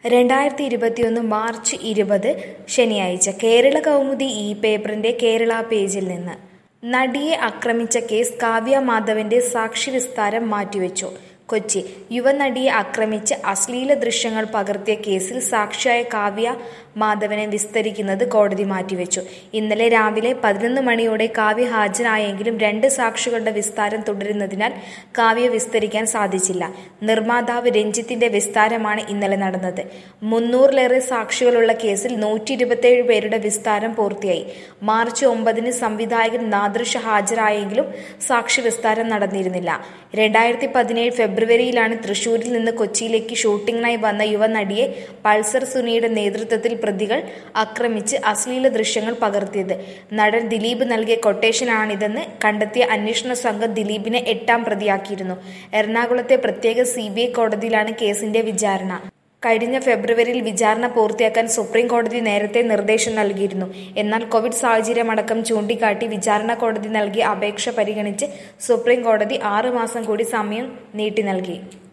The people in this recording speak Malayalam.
രണ്ടായിരത്തി ഇരുപത്തിയൊന്ന് മാർച്ച് ഇരുപത് ശനിയാഴ്ച കേരള കൗമുദി ഇ പേപ്പറിന്റെ കേരള പേജിൽ നിന്ന് നടിയെ ആക്രമിച്ച കേസ് കാവ്യ മാധവന്റെ സാക്ഷി വിസ്താരം മാറ്റിവെച്ചു കൊച്ചി യുവനടിയെ ആക്രമിച്ച് അശ്ലീല ദൃശ്യങ്ങൾ പകർത്തിയ കേസിൽ സാക്ഷിയായ കാവ്യ മാധവനെ വിസ്തരിക്കുന്നത് കോടതി മാറ്റിവെച്ചു ഇന്നലെ രാവിലെ പതിനൊന്ന് മണിയോടെ കാവ്യ ഹാജരായെങ്കിലും രണ്ട് സാക്ഷികളുടെ വിസ്താരം തുടരുന്നതിനാൽ കാവ്യ വിസ്തരിക്കാൻ സാധിച്ചില്ല നിർമ്മാതാവ് രഞ്ജിത്തിന്റെ വിസ്താരമാണ് ഇന്നലെ നടന്നത് മുന്നൂറിലേറെ സാക്ഷികളുള്ള കേസിൽ നൂറ്റി ഇരുപത്തിയേഴ് പേരുടെ വിസ്താരം പൂർത്തിയായി മാർച്ച് ഒമ്പതിന് സംവിധായകൻ നാദൃഷ ഹാജരായെങ്കിലും സാക്ഷി വിസ്താരം നടന്നിരുന്നില്ല രണ്ടായിരത്തി പതിനേഴ് ഫെബ്രുവരിയിലാണ് തൃശൂരിൽ നിന്ന് കൊച്ചിയിലേക്ക് ഷൂട്ടിങ്ങിനായി വന്ന യുവനടിയെ പൾസർ സുനിയുടെ നേതൃത്വത്തിൽ പ്രതികൾ ആക്രമിച്ച് അശ്ലീല ദൃശ്യങ്ങൾ പകർത്തിയത് നടൻ ദിലീപ് നൽകിയ കൊട്ടേഷനാണിതെന്ന് കണ്ടെത്തിയ അന്വേഷണ സംഘം ദിലീപിനെ എട്ടാം പ്രതിയാക്കിയിരുന്നു എറണാകുളത്തെ പ്രത്യേക സി കോടതിയിലാണ് കേസിന്റെ വിചാരണ കഴിഞ്ഞ ഫെബ്രുവരിയിൽ വിചാരണ പൂർത്തിയാക്കാൻ സുപ്രീം കോടതി നേരത്തെ നിർദ്ദേശം നൽകിയിരുന്നു എന്നാൽ കോവിഡ് സാഹചര്യമടക്കം ചൂണ്ടിക്കാട്ടി വിചാരണ കോടതി നൽകിയ അപേക്ഷ പരിഗണിച്ച് സുപ്രീം കോടതി ആറ് മാസം കൂടി സമയം നീട്ടി നൽകി